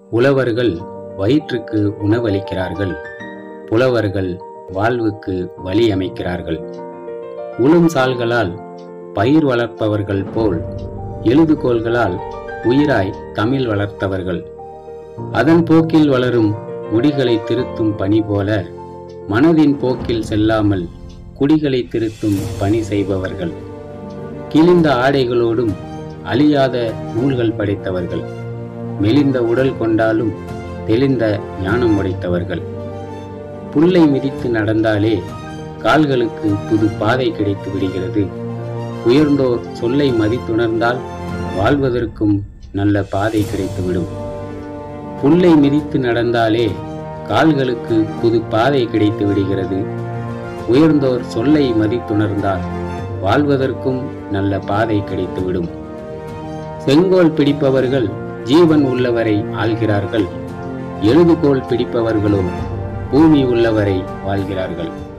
உழவர்கள் வயிற்றுக்கு உணவளிக்கிறார்கள் புலவர்கள் வாழ்வுக்கு வழி அமைக்கிறார்கள் உளும் சால்களால் பயிர் வளர்ப்பவர்கள் போல் எழுதுகோள்களால் உயிராய் தமிழ் வளர்த்தவர்கள் அதன் போக்கில் வளரும் முடிகளை திருத்தும் பணி போல மனதின் போக்கில் செல்லாமல் குடிகளை திருத்தும் பணி செய்பவர்கள் கிழிந்த ஆடைகளோடும் அழியாத நூல்கள் படைத்தவர்கள் மெலிந்த உடல் கொண்டாலும் தெளிந்த ஞானம் உடைத்தவர்கள் புல்லை மிதித்து நடந்தாலே கால்களுக்கு புது பாதை கிடைத்து விடுகிறது உயர்ந்தோர் சொல்லை மதித்துணர்ந்தால் வாழ்வதற்கும் நல்ல பாதை கிடைத்துவிடும் புல்லை மிதித்து நடந்தாலே கால்களுக்கு புது பாதை கிடைத்து விடுகிறது உயர்ந்தோர் சொல்லை மதித்துணர்ந்தால் வாழ்வதற்கும் நல்ல பாதை கிடைத்துவிடும் செங்கோல் பிடிப்பவர்கள் ஜீவன் உள்ளவரை ஆள்கிறார்கள் எழுதுகோல் பிடிப்பவர்களோ பூமி உள்ளவரை வாழ்கிறார்கள்